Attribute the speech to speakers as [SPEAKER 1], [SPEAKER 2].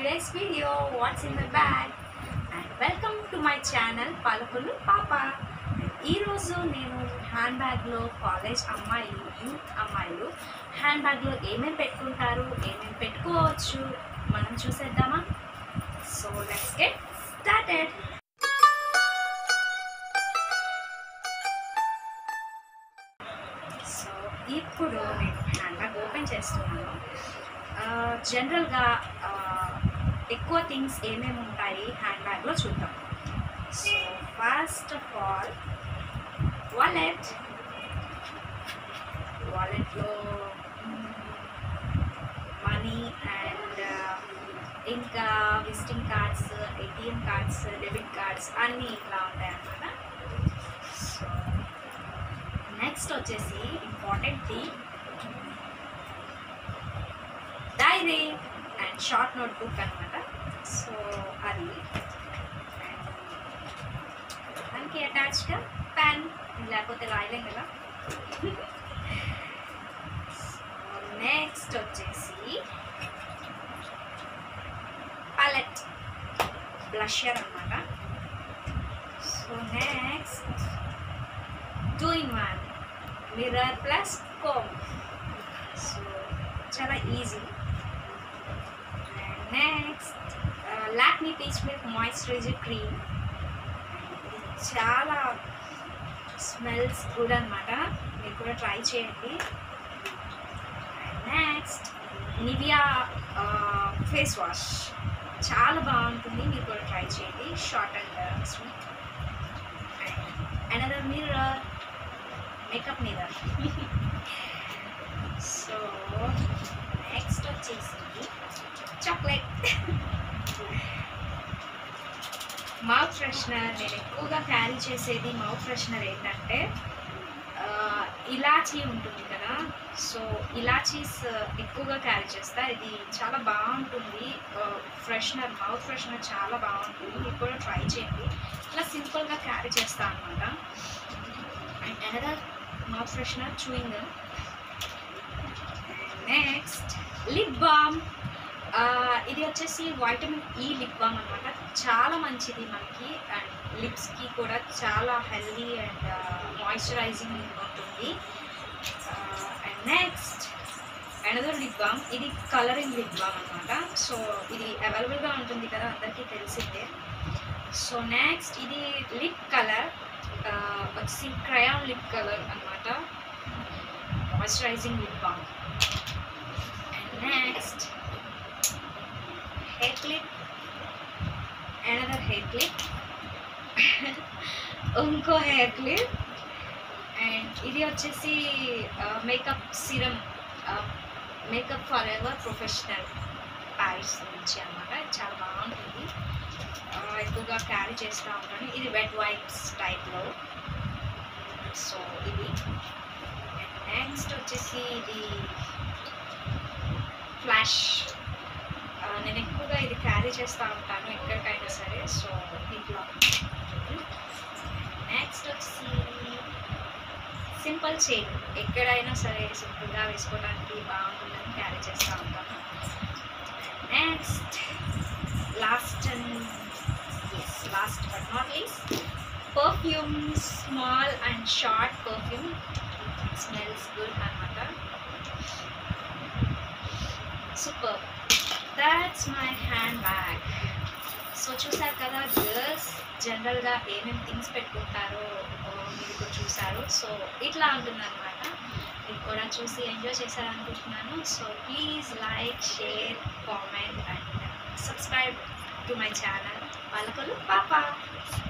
[SPEAKER 1] today's video what's in my bag and welcome to my channel పాలకులు పాప ఈరోజు నేను హ్యాండ్ బ్యాగ్లో కాలేజ్ అమ్మాయిలు యూత్ అమ్మాయిలు హ్యాండ్ బ్యాగ్లో ఏమేమి పెట్టుకుంటారు ఏమేమి పెట్టుకోవచ్చు మనం చూసేద్దామా so let's get started so ఇప్పుడు నేను హ్యాండ్ బ్యాగ్ ఓపెన్ చేస్తున్నాను జనరల్గా ఎక్కువ థింగ్స్ ఏమేమి ఉంటాయి హ్యాండ్ బ్యాగ్లో చూద్దాం so first of all wallet వాలెట్లో మనీ అండ్ ఇంకా visiting cards ATM cards debit cards అన్నీ ఇట్లా ఉంటాయి అన్నమాట సో నెక్స్ట్ వచ్చేసి important thing diary and short note book అనమాట సో అది And దానికి అటాచ్గా పెన్ లేకపోతే రాయలేం కదా నెక్స్ట్ వచ్చేసి పాలెట్ బ్లషర్ అనమాట so next two in one mirror plus comb so చాలా easy next Lakme peach milk moisturiser cream చాలా స్మెల్స్ గుడ్ అనమాట మీరు కూడా ట్రై చేయండి నెక్స్ట్ నివియా ఫేస్ వాష్ చాలా బాగుంటుంది మీరు కూడా ట్రై చేయండి short and sweet another mirror makeup mirror so next వచ్చేసి చాక్లెట్ మౌత్ ఫ్రెషనర్ నేను ఎక్కువగా క్యారీ చేసేది మౌత్ ఫ్రెషనర్ ఏంటంటే ఆ, ఇలాచీ ఉంటుంది కదా సో ఇలాచీస్ ఎక్కువగా క్యారీ చేస్తా ఇది చాలా బాగుంటుంది ఫ్రెషనర్ మౌత్ ఫ్రెషనర్ చాలా బాగుంటుంది మీరు కూడా ట్రై చేయండి ఇట్లా సింపుల్గా క్యారీ చేస్తా అనమాట and another mouth freshener chewing next lip balm ఇది వచ్చేసి వైటమిన్ ఈ లిప్ బామ్ అనమాట చాలా మంచిది మనకి అండ్ లిప్స్కి కూడా చాలా హెల్దీ అండ్ మాయిశ్చరైజింగ్ ఉంటుంది and next another lip balm ఇది కలరింగ్ లిప్ బామ్ అనమాట సో ఇది అవైలబుల్గా ఉంటుంది కదా అందరికీ తెలిసిందే సో నెక్స్ట్ ఇది లిప్ కలర్ వచ్చి క్రయాన్ లిప్ కలర్ అనమాట moisturising lip balm and next hair clip another hair clip ఇంకో హెయిర్ క్లిప్ అండ్ ఇది వచ్చేసి makeup serum makeup for ever professional Paris నుంచి అనమాట చాలా బాగుంటుంది ఆ, ఎక్కువగా క్యారీ చేస్తూ ఉంటాను ఇది వెట్ వైప్స్ టైప్లో సో ఇది నెక్స్ట్ వచ్చేసి ఇది ఫ్లాష్ ఆ, నేను ఎక్కువగా ఇది క్యారీ చేస్తూ ఉంటాను ఎక్కడికైనా సరే సో ఇట్లా నెక్స్ట్ వచ్చి సింపుల్ చైన్ ఎక్కడైనా సరే సింపుల్గా వేసుకోవడానికి బాగుంటుందని క్యారీ చేస్తూ ఉంటాను next last and yes last but not least perfume small and short perfume smells good అనమాట super that's my hand bag so చూసారు కదా గర్ల్స్ జనరల్గా ఏమేమి థింగ్స్ పెట్టుకుంటారో ఓ, మీరు కూడా చూసారు సో ఇట్లా ఉంటుందన్నమాట మీరు కూడా చూసి ఎంజాయ్ చేశారనుకుంటున్నాను so please like share comment and subscribe to my channel వాళ్ళకు పాప